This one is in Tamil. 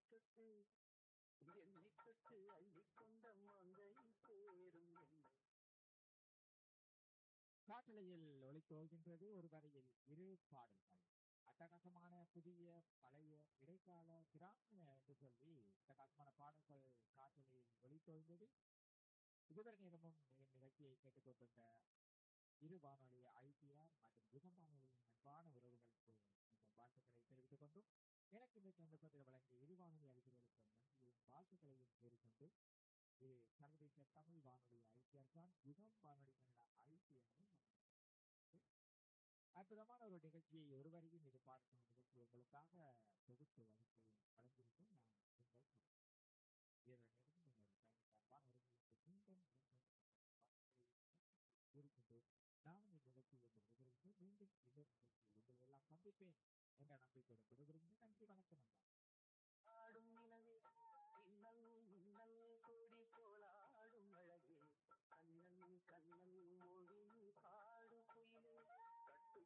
தொட்டு என்னை தொட்டு அள்ளிக்கொண்ட மங்கை சேரும் என்னை காற்றலையில் ஒளித்தோகின்றது ஒரு வரையில் இரு பாடல்கள் அட்டகாசமான புதிய பழைய இடைக்கால கிராமிய என்று சொல்லி அட்டகாசமான பாடல்கள் காற்றலையில் ஒளித்தோய்ந்தது இதுவரை நேரமும் என் நிகழ்ச்சியை கேட்டுக்கொண்டிருந்த இரு வானொலி ஐடிஆர் மற்றும் யுகம் வானொலியின் அன்பான உறவுகளுக்கு உங்கள் வாழ்த்துக்களை தெரிவித்துக் கொண்டும் எனக்கு இந்த சந்தர்ப்பத்தில் வழங்கிய இரு வானொலி அறிஞர்களுக்கு நன்றியும் வாழ்த்துக்களையும் கூறிக்கொண்டு இது சர்வதேச தமிழ் வானொலி ஐடிஆர் தான் யுகம் வானொலி கனடா ஐடிஆரும் அற்புதமான ஒரு நிகழ்ச்சியை ஒருவரையும் இது பார்க்கும் நிகழ்ச்சி உங்களுக்காக தொகுத்து வகுத்து வழங்கியிருக்கும் நான் உங்கள் இதன் நேரத்தில் உங்கள் பயணிக்கான அவர்களுக்கு மீண்டும் கூறிக்கொண்டு நான் இந்நிகழ்ச்சி என்று விடுகிறேன் மீண்டும் இன்னொரு நிகழ்ச்சி உங்களை எல்லாம் சந்திப்பேன் என்ற நம்பிக்கையோடு விடுகிறேன் நன்றி வணக்கம் நண்பா ஆடும் நிலவே இன்னல் இன்னல் கூடி